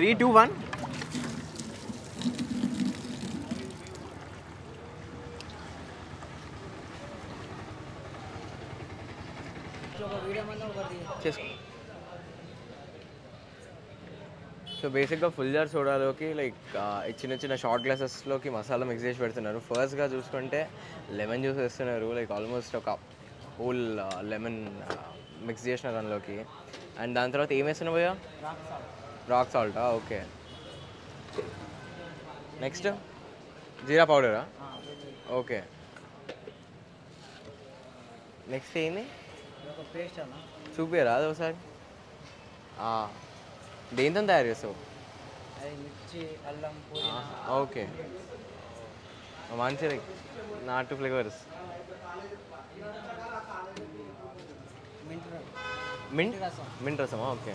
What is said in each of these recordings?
three two one చేసుకో so బేసిక్గా full jar సోడాలోకి లైక్ ఈ చిన్న చిన్న షార్ట్ గ్లాసెస్లోకి మసాలా మిక్స్ చేసి పెడుతున్నారు ఫస్ట్గా చూసుకుంటే లెమన్ జ్యూస్ వేస్తున్నారు లైక్ ఆల్మోస్ట్ ఒక హోల్ లెమన్ మిక్స్ చేసిన దానిలోకి అండ్ దాని తర్వాత ఏం వేస్తున్నావు భయ్యా రాక్ సాల్టా ఓకే నెక్స్ట్ జీరా పౌడరా ఓకే నెక్స్ట్ ఏంది ఒక పేస్ట్ అన్న చూపియరా అది ఒకసారి ఆ, దేంతో తయారు చేస్తావు అది మిర్చి అల్లం పుదీనా ఓకే మంచి నాటు ఫ్లేవర్స్ మింట్ ర- మింట్ రసం మింట్ రసమా ఓకే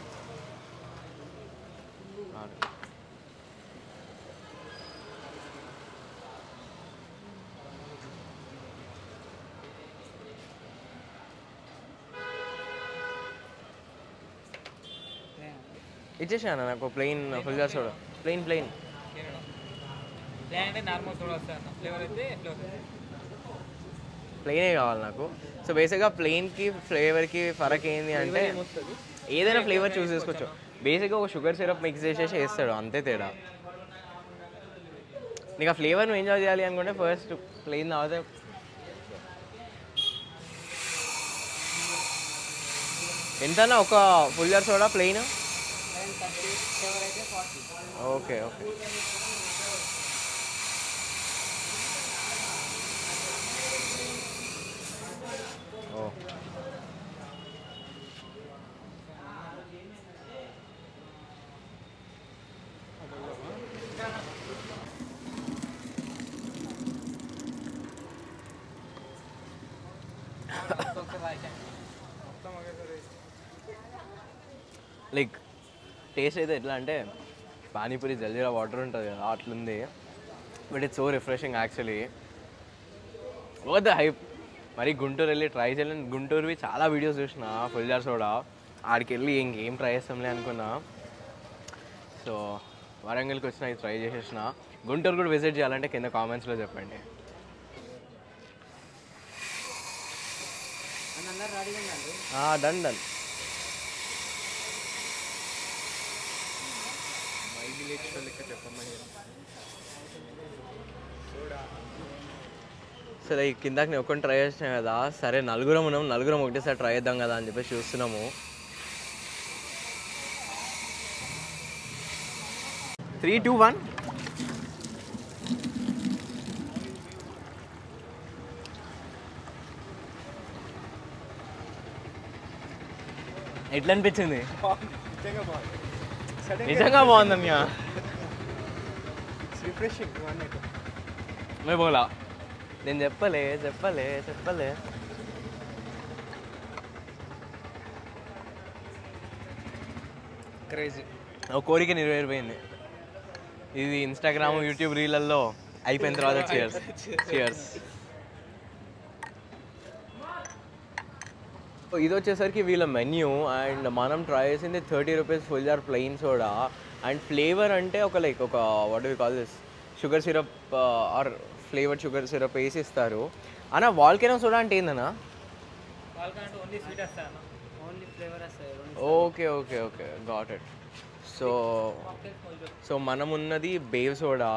ఇచ్చేసాను నాకు plain full jar soda plain plain అంటే నార్మల్ సోడా వస్తాయి అన్న ఫ్లేవర్ అయితే ఫ్లేవర్ ప్లెయినే కావాలి నాకు సో బేసిక్గా ప్లెయిన్కి ఫ్లేవర్కి ఫరక్ ఏంది అంటే ఏదైనా ఫ్లేవర్ చూస్ చేసుకోవచ్చు బేసిక్గా ఒక షుగర్ సిరప్ మిక్స్ చేసేసి వేస్తాడు అంతే తేడా నీకు ఆ ఫ్లేవర్ నువ్వు ఎంజాయ్ చేయాలి అనుకుంటే ఫస్ట్ ప్లెయిన్ తాగితే ఎంతనా ఒక full jar soda plain thirty flavour అయితే forty okay okay oh like taste అయితే ఎట్లా అంటే పానీపూరి జల్జీరా వాటర్ ఉంటుంది కదా అట్లుంది but it's so refreshing actually oh the hype మరి గుంటూరు వెళ్ళి ట్రై చేయలేను గుంటూరువి చాలా వీడియోస్ చూసిన ఫుల్ జార్ సోడా ఆడికి వెళ్ళి ఇంకేం ట్రై చేస్తాంలే అనుకున్నా సో వరంగల్కి వచ్చిన ఇది ట్రై చేసేసిన గుంటూరు కూడా విజిట్ చేయాలంటే కింద కామెంట్స్లో చెప్పండి అని అందరు రెడీగా ఉందండి డన్ డన్ సరే ఈ కిందాక నేను ఒక్కని ట్రై చేసిన కదా సరే నలుగురం ఉన్నాం నలుగురం ఒకటేసారి ట్రై చేద్దాం కదా అని చెప్పేసి చూస్తున్నాము త్రీ టూ వన్ ఎట్లా అనిపించింది నిజంగా బాగుందమ్మా రిఫ్రెషింగ్ అన్నట్టు మే బోలా నేను చెప్పలే చెప్పలే చెప్పలే క్రేజీ ఒక కోరిక నెరవేరిపోయింది ఇది ఇన్స్టాగ్రామ్ యూట్యూబ్ రీలల్లో అయిపోయిన తర్వాత చియర్స్ చియర్స్ ఇది వచ్చేసరికి వీళ్ళ మెన్యూ అండ్ మనం ట్రై చేసింది thirty rupees full jar plain soda and flavour అంటే ఒక లైక్ ఒక what we call this sugar syrup or flavoured sugar syrup వేసి ఇస్తారు అన్న వాల్కెనో సోడా అంటే ఏందన్నా వాళ్ళకంటే ఓన్లీ స్వీట్ వస్తాయి అన్న ఓన్లీ ఫ్లేవర్ వస్తాయి okay okay okay got it so so మనం ఉన్నది బేవ్ సోడా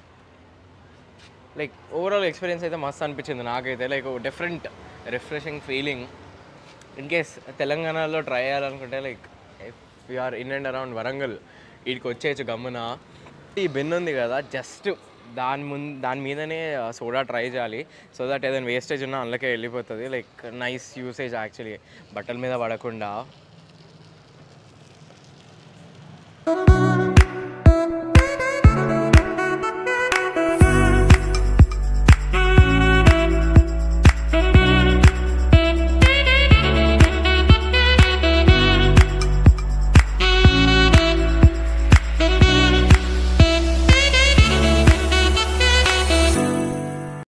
లైక్ ఓవరాల్ ఎక్స్పీరియన్స్ అయితే మస్తు అనిపించింది నాకైతే like different refreshing feeling in case తెలంగాణలో ట్రై చేయాలనుకుంటే like or in and around Warangal వీడికి వచ్చేయచ్చు గమ్మున ఈ బిన్ ఉంది కదా జస్ట్ దాని ముందు దాని మీదనే సోడా ట్రై చేయాలి సో దట్ ఏదైనా వేస్టేజ్ ఉన్నా అందులోకే వెళ్ళిపోతుంది లైక్ నైస్ యూసేజ్ యాక్చువల్లీ బట్టల మీద పడకుండా